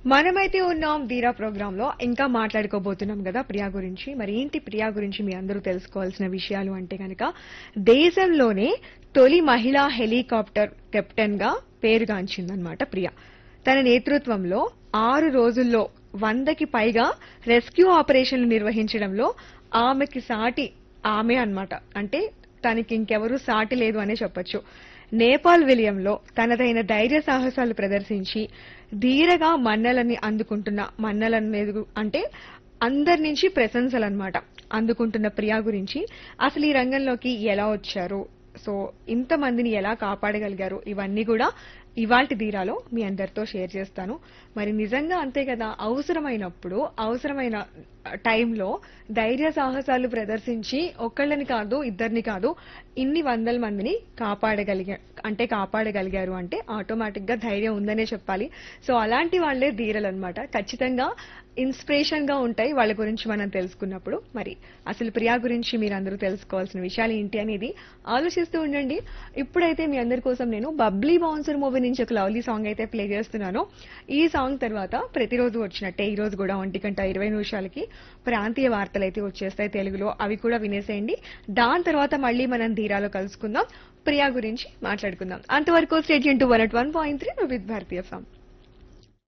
మనమైతే ఉన్నాం వీరా ప్రోగ్రామ్ లో ఇంకా మాట్లాడుకోబోతున్నాం కదా ప్రియా గురించి మరి ఏంటి ప్రియా గురించి మీ అందరూ తెలుసుకోవాల్సిన విషయాలు అంటే గనక దేశంలోనే తొలి మహిళా హెలికాప్టర్ కెప్టెన్ గా పేరుగాంచిందనమాట ప్రియా తన నేతృత్వంలో ఆరు రోజుల్లో వందకి పైగా రెస్క్యూ ఆపరేషన్లు నిర్వహించడంలో ఆమెకి సాటి ఆమె అన్నమాట అంటే తనకి ఇంకెవరూ సాటి లేదు అనే చెప్పొచ్చు నేపాల్ విలియంలో తనదైన ధైర్య సాహసాలు ప్రదర్శించి ధీరగా మన్నలని అందుకుంటున్న మన్నలను ఎదుగు అంటే అందరి నుంచి ప్రశంసలు అన్నమాట అందుకుంటున్న ప్రియా గురించి అసలు ఈ రంగంలోకి ఎలా వచ్చారు సో ఇంతమందిని ఎలా కాపాడగలిగారు ఇవన్నీ కూడా ఇవాల్టి ధీరాలో మీ అందరితో షేర్ చేస్తాను మరి నిజంగా అంతే కదా అవసరమైనప్పుడు అవసరమైన టైంలో ధైర్య సాహసాలు ప్రదర్శించి ఒక్కళ్ళని కాదు ఇద్దరిని కాదు ఇన్ని వందల మందిని కాపాడగలిగా అంటే కాపాడగలిగారు అంటే ఆటోమేటిక్ గా ధైర్యం ఉందనే చెప్పాలి సో అలాంటి వాళ్లే ధీరలు అనమాట ఖచ్చితంగా ఇన్స్పిరేషన్ గా ఉంటాయి వాళ్ళ గురించి మనం తెలుసుకున్నప్పుడు మరి అసలు ప్రియా గురించి మీరు అందరూ తెలుసుకోవాల్సిన విషయాలు ఏంటి అనేది ఆలోచిస్తూ ఉండండి ఇప్పుడైతే మీ అందరి కోసం నేను బబ్లీ బౌన్సర్ మూవీ నుంచి ఒక లవ్లీ సాంగ్ అయితే ప్లే చేస్తున్నాను ఈ సాంగ్ తర్వాత ప్రతిరోజు వచ్చినట్టే ఈ రోజు కూడా ఒంటి గంట ఇరవై నిమిషాలకి ప్రాంతీయ వార్తలు అయితే వచ్చేస్తాయి తెలుగులో అవి కూడా వినేసేయండి దాని తర్వాత మళ్ళీ మనం ధీరాలో కలుసుకుందాం ప్రియా గురించి మాట్లాడుకుందాం అంతవరకు stay tuned to one at one point three with Bharatiya form